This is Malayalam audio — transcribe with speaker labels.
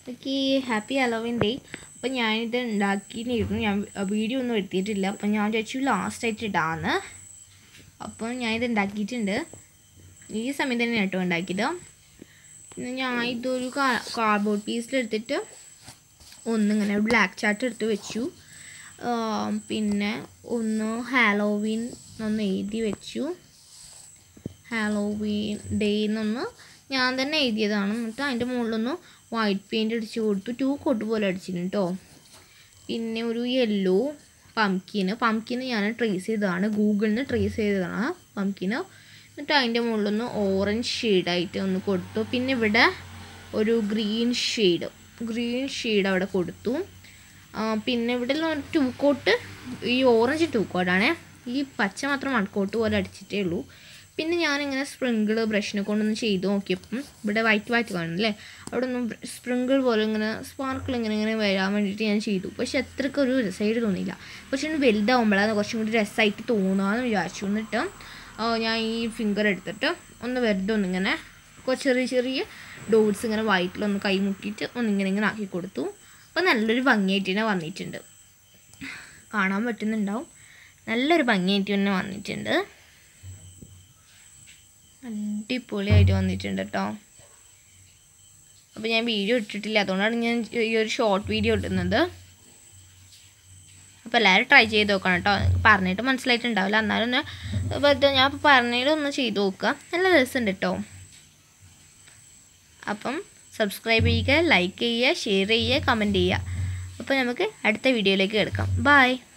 Speaker 1: എനിക്ക് ഹാപ്പി ഹലോവിൻ ഡേ അപ്പോൾ ഞാനിത് ഉണ്ടാക്കിയിരുന്നു ഞാൻ വീഡിയോ ഒന്നും എടുത്തിട്ടില്ല അപ്പോൾ ഞാൻ വിചാരിച്ചു ലാസ്റ്റായിട്ട് ഇടാന്ന് അപ്പോൾ ഞാനിത് ഉണ്ടാക്കിയിട്ടുണ്ട് ഈ സമയത്ത് തന്നെ കേട്ടോ ഉണ്ടാക്കിയത് പിന്നെ ഞാൻ ഇതൊരു കാർഡ്ബോർഡ് പീസിലെടുത്തിട്ട് ഒന്നിങ്ങനെ ബ്ലാക്ക് ചാർട്ട് എടുത്ത് വെച്ചു ആ, പിന്നെ ഒന്ന് ഹാലോവീൻ ഒന്ന് എഴുതി വെച്ചു ഹാലോവീൻ ഡേ എന്നൊന്ന് ഞാൻ തന്നെ എഴുതിയതാണ് എന്നിട്ട് അതിൻ്റെ മുകളിലൊന്ന് വൈറ്റ് പെയിൻറ് അടിച്ച് കൊടുത്തു ടൂ കോട്ട് പോലെ അടിച്ചിട്ടുണ്ട് കേട്ടോ പിന്നെ ഒരു യെല്ലോ പംകിന് പംകിന് ഞാൻ ട്രേസ് ചെയ്തതാണ് ഗൂഗിളിൽ നിന്ന് ട്രേസ് ചെയ്തതാണ് പംകിന് എന്നിട്ട് അതിൻ്റെ മുകളിലൊന്ന് ഓറഞ്ച് ഷെയ്ഡായിട്ട് ഒന്ന് കൊടുത്തു പിന്നെ ഇവിടെ ഒരു ഗ്രീൻ ഷെയ്ഡ് ഗ്രീൻ ഷെയ്ഡ് അവിടെ കൊടുത്തു ആ, പിന്നെ ഇവിടെ ടൂ കോട്ട് ഈ ഓറഞ്ച് ടൂ കോട്ടാണേ ഈ പച്ച മാത്രം വൺ കോട്ട് പോലെ അടിച്ചിട്ടേ ഉള്ളൂ പിന്നെ ഞാനിങ്ങനെ സ്പ്രിങ്കിൾ ബ്രഷിനെ കൊണ്ടൊന്ന് ചെയ്ത് നോക്കിയപ്പം ഇവിടെ വൈറ്റ് വൈറ്റ് കാണില്ലേ അവിടെ ഒന്ന് സ്പ്രിങ്കിൾ പോലെ ഇങ്ങനെ സ്പാർക്കിൾ ഇങ്ങനെ ഇങ്ങനെ വരാൻ വേണ്ടിയിട്ട് ഞാൻ ചെയ്തു പക്ഷെ അത്രയ്ക്ക് ഒരു രസമായിട്ട് തോന്നിയില്ല പക്ഷെ ഒന്ന് വലുതാവുമ്പോഴാണ് കുറച്ചും കൂടി രസമായിട്ട് തോന്നുകയെന്ന് വിചാരിച്ചു എന്നിട്ട് ആ, ഞാൻ ഈ ഫിംഗർ എടുത്തിട്ട് ഒന്ന് വെറുതെ ഒന്നിങ്ങനെ കൊ- ചെറിയ ചെറിയ ഡോട്ട്സ് ഇങ്ങനെ വൈറ്റിലൊന്ന് കൈ മുക്കിയിട്ട് ഒന്നിങ്ങനെ ഇങ്ങനെ ആക്കി കൊടുത്തു അപ്പോൾ നല്ലൊരു ഭംഗിയായിട്ട് തന്നെ വന്നിട്ടുണ്ട് കാണാൻ പറ്റുന്നുണ്ടാവും നല്ലൊരു ഭംഗിയായിട്ട് തന്നെ വന്നിട്ടുണ്ട് അടിപൊളിയായിട്ട് വന്നിട്ടുണ്ട് കേട്ടോ അപ്പോൾ ഞാൻ വീഡിയോ ഇട്ടിട്ടില്ല അതുകൊണ്ടാണ് ഞാൻ ഈ ഒരു ഷോർട്ട് വീഡിയോ ഇടുന്നത് അപ്പോൾ എല്ലാവരും ട്രൈ ചെയ്ത് നോക്കണം കേട്ടോ പറഞ്ഞിട്ട് മനസ്സിലായിട്ടുണ്ടാവില്ല എന്നാലും ഒന്ന് വെറുതെ ഞാൻ ഇപ്പോൾ പറഞ്ഞതിൽ ഒന്ന് ചെയ്ത് നോക്കുക നല്ല രസമുണ്ട് കേട്ടോ അപ്പം സബ്സ്ക്രൈബ് ചെയ്യുക ലൈക്ക് ചെയ്യുക ഷെയർ ചെയ്യുക കമൻറ്റ് ചെയ്യുക അപ്പോൾ നമുക്ക് അടുത്ത വീഡിയോയിലേക്ക് കിടക്കാം ബായ്